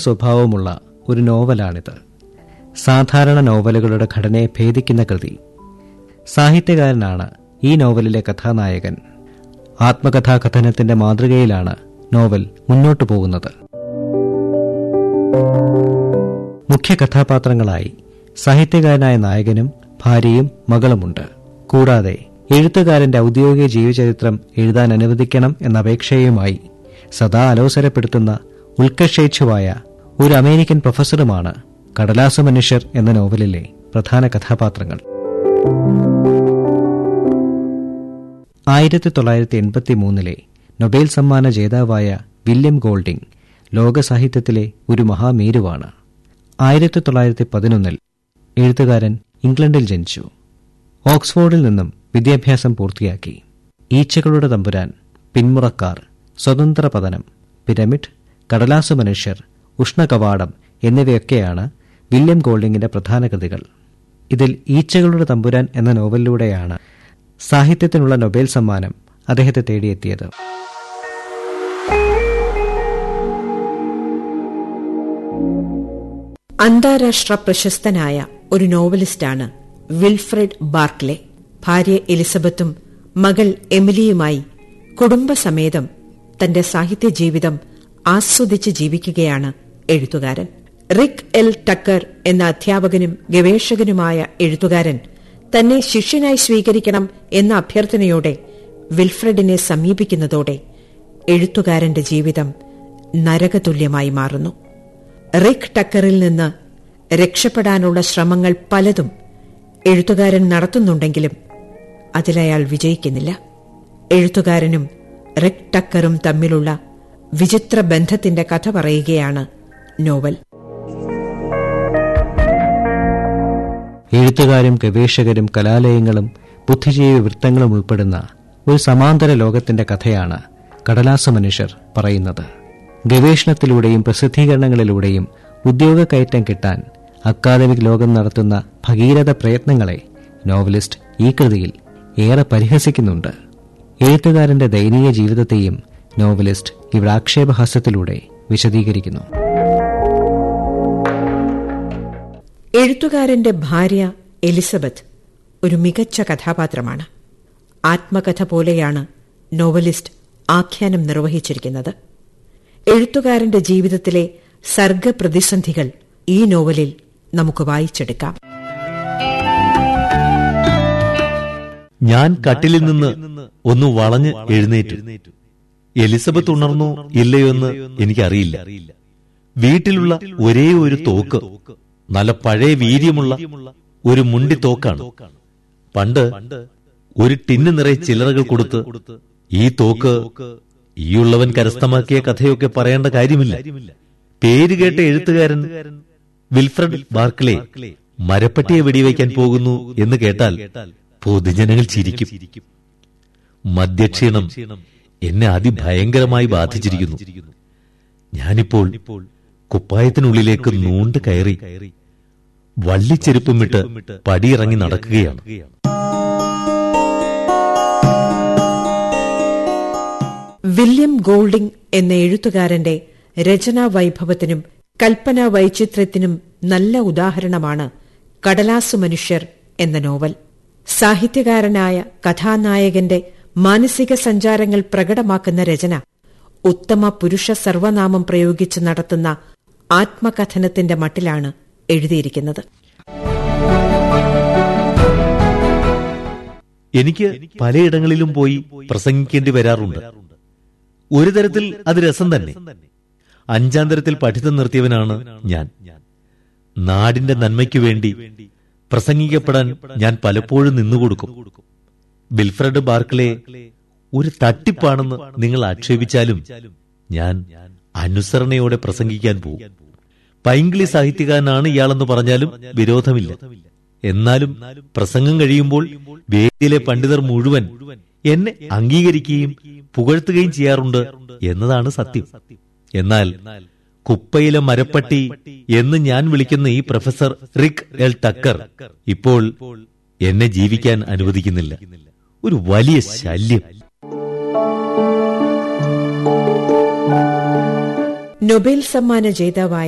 സ്വഭാവമുള്ള ഒരു നോവലാണിത് സാധാരണ നോവലുകളുടെ ഘടനയെ ഭേദിക്കുന്ന കൃതി സാഹിത്യകാരനാണ് ഈ നോവലിലെ കഥാനായകൻ ആത്മകഥാകഥനത്തിന്റെ മാതൃകയിലാണ് നോവൽ മുന്നോട്ടു പോകുന്നത് മുഖ്യ കഥാപാത്രങ്ങളായി സാഹിത്യകാരനായ നായകനും ഭാര്യയും മകളുമുണ്ട് കൂടാതെ എഴുത്തുകാരന്റെ ഔദ്യോഗിക ജീവചരിത്രം എഴുതാൻ അനുവദിക്കണം എന്ന അപേക്ഷയുമായി സദാ അലോസരപ്പെടുത്തുന്ന ഉത്കർഷേച്ഛുവായ ഒരു അമേരിക്കൻ പ്രൊഫസറുമാണ് കടലാസ മനുഷ്യർ എന്ന നോവലിലെ പ്രധാന കഥാപാത്രങ്ങൾ ആയിരത്തി തൊള്ളായിരത്തി എൺപത്തി മൂന്നിലെ നൊബേൽ സമ്മാന ജേതാവായ വില്യം ഗോൾഡിംഗ് ലോക സാഹിത്യത്തിലെ ഒരു മഹാമേരുവാണ് ആയിരത്തി തൊള്ളായിരത്തി പതിനൊന്നിൽ എഴുത്തുകാരൻ ഇംഗ്ലണ്ടിൽ ജനിച്ചു ഓക്സ്ഫോർഡിൽ നിന്നും വിദ്യാഭ്യാസം പൂർത്തിയാക്കി ഈച്ചകളുടെ തമ്പുരാൻ പിന്മുറക്കാർ സ്വതന്ത്ര പതനം പിരമിഡ് കടലാസു മനുഷ്യർ ഉഷ്ണകവാടം എന്നിവയൊക്കെയാണ് വില്യം ഗോൾഡിംഗിന്റെ പ്രധാന കൃതികൾ ഇതിൽ ഈച്ചകളുടെ തമ്പുരാൻ എന്ന നോവലിലൂടെയാണ് സാഹിത്യത്തിനുള്ള നൊബേൽ സമ്മാനം അദ്ദേഹത്തെ തേടിയെത്തിയത് അന്താരാഷ്ട്ര പ്രശസ്തനായ ഒരു നോവലിസ്റ്റാണ് വിൽഫ്രഡ് ബാർക്ലെ ഭാര്യ എലിസബത്തും മകൾ എമിലിയുമായി കുടുംബസമേതം തന്റെ സാഹിത്യ ജീവിതം ആസ്വദിച്ച് ജീവിക്കുകയാണ് എഴുത്തുകാരൻ റിക് എൽ ടക്കർ എന്ന അധ്യാപകനും ഗവേഷകനുമായ എഴുത്തുകാരൻ തന്നെ ശിഷ്യനായി സ്വീകരിക്കണം എന്ന അഭ്യർത്ഥനയോടെ വിൽഫ്രഡിനെ സമീപിക്കുന്നതോടെ എഴുത്തുകാരന്റെ ജീവിതം നരകതുല്യമായി മാറുന്നു റിക് ടക്കറിൽ നിന്ന് രക്ഷപ്പെടാനുള്ള ശ്രമങ്ങൾ പലതും എഴുത്തുകാരൻ നടത്തുന്നുണ്ടെങ്കിലും അതിലയാൾ വിജയിക്കുന്നില്ല എഴുത്തുകാരനും റിക് ടക്കറും തമ്മിലുള്ള വിചിത്ര ബന്ധത്തിന്റെ കഥ പറയുകയാണ് നോവൽ എഴുത്തുകാരും ഗവേഷകരും കലാലയങ്ങളും ബുദ്ധിജീവി വൃത്തങ്ങളും ഉൾപ്പെടുന്ന ഒരു സമാന്തര ലോകത്തിന്റെ കഥയാണ് കടലാസ മനുഷ്യർ പറയുന്നത് ഗവേഷണത്തിലൂടെയും പ്രസിദ്ധീകരണങ്ങളിലൂടെയും ഉദ്യോഗക്കയറ്റം കിട്ടാൻ അക്കാദമിക് ലോകം നടത്തുന്ന ഭഗീരഥ പ്രയത്നങ്ങളെ നോവലിസ്റ്റ് ഈ കൃതിയിൽ ഏറെ പരിഹസിക്കുന്നുണ്ട് എഴുത്തുകാരന്റെ ദയനീയ ജീവിതത്തെയും നോവലിസ്റ്റ് ഇവിടെ ആക്ഷേപഹാസ്യത്തിലൂടെ വിശദീകരിക്കുന്നു എഴുത്തുകാരന്റെ ഭാര്യ എലിസബത്ത് ഒരു മികച്ച കഥാപാത്രമാണ് ആത്മകഥ പോലെയാണ് നോവലിസ്റ്റ് ആഖ്യാനം നിർവഹിച്ചിരിക്കുന്നത് എഴുത്തുകാരന്റെ ജീവിതത്തിലെ സർഗപ്രതിസന്ധികൾ ഈ നോവലിൽ നമുക്ക് വായിച്ചെടുക്കാം ഞാൻ കട്ടിലിൽ നിന്ന് ഒന്ന് വളഞ്ഞ് എഴുന്നേറ്റു എലിസബത്ത് ഉണർന്നോ ഇല്ലയോ എന്ന് എനിക്കറിയില്ല വീട്ടിലുള്ള ഒരേ ഒരു തോക്ക് നല്ല പഴയ വീര്യമുള്ള ഒരു മുണ്ടി തോക്കാണ് പണ്ട് ഒരു ടിന്ന് നിറയെ ചില്ലറകൾ കൊടുത്ത് ഈ തോക്ക് ഈയുള്ളവൻ കരസ്ഥമാക്കിയ കഥയൊക്കെ പറയേണ്ട കാര്യമില്ല പേര് കേട്ട എഴുത്തുകാരൻ വിൽഫ്രഡ് ബാർക്ലേ മരപ്പട്ടിയെ വെടിവെക്കാൻ പോകുന്നു എന്ന് കേട്ടാൽ പൊതുജനങ്ങൾ ചിരിക്കും മദ്യക്ഷീണം എന്നെ അതിഭയങ്കരമായി ബാധിച്ചിരിക്കുന്നു ഞാനിപ്പോൾ കുപ്പായത്തിനുള്ളിലേക്ക് നൂണ്ട് കയറി വള്ളിച്ചെരുപ്പുമിട്ട് പടിയിറങ്ങി നടക്കുകയാണ് വില്യം ഗോൾഡിംഗ് എന്ന എഴുത്തുകാരന്റെ രചനാ വൈഭവത്തിനും കൽപ്പനാ വൈചിത്ര്യത്തിനും നല്ല ഉദാഹരണമാണ് കടലാസു മനുഷ്യർ എന്ന നോവൽ സാഹിത്യകാരനായ കഥാനായകന്റെ മാനസിക സഞ്ചാരങ്ങൾ പ്രകടമാക്കുന്ന രചന ഉത്തമ പുരുഷ സർവനാമം പ്രയോഗിച്ച് നടത്തുന്ന ആത്മകഥനത്തിന്റെ മട്ടിലാണ് എഴുതിയിരിക്കുന്നത് എനിക്ക് പലയിടങ്ങളിലും പോയി പ്രസംഗിക്കേണ്ടി വരാറുണ്ട് ഒരു തരത്തിൽ അത് രസം തന്നെ അഞ്ചാം തരത്തിൽ പഠിത്തം നിർത്തിയവനാണ് ഞാൻ നാടിന്റെ നന്മയ്ക്കു വേണ്ടി പ്രസംഗിക്കപ്പെടാൻ ഞാൻ പലപ്പോഴും നിന്നുകൊടുക്കും ബിൽഫ്രഡ് ബാർക്ലെ ഒരു തട്ടിപ്പാണെന്ന് നിങ്ങൾ ആക്ഷേപിച്ചാലും ഞാൻ അനുസരണയോടെ പ്രസംഗിക്കാൻ പോകും പൈങ്കിളി സാഹിത്യകാരനാണ് ഇയാളെന്ന് പറഞ്ഞാലും വിരോധമില്ല എന്നാലും പ്രസംഗം കഴിയുമ്പോൾ വേദിയിലെ പണ്ഡിതർ മുഴുവൻ എന്നെ അംഗീകരിക്കുകയും പുകഴ്ത്തുകയും ചെയ്യാറുണ്ട് എന്നതാണ് സത്യം എന്നാൽ കുപ്പയിലെ മരപ്പട്ടി എന്ന് ഞാൻ വിളിക്കുന്ന ഈ പ്രൊഫസർ റിക് എൽ ടക്കർ ഇപ്പോൾ എന്നെ ജീവിക്കാൻ അനുവദിക്കുന്നില്ല ഒരു വലിയ ശല്യം നൊബേൽ സമ്മാന ജേതാവായ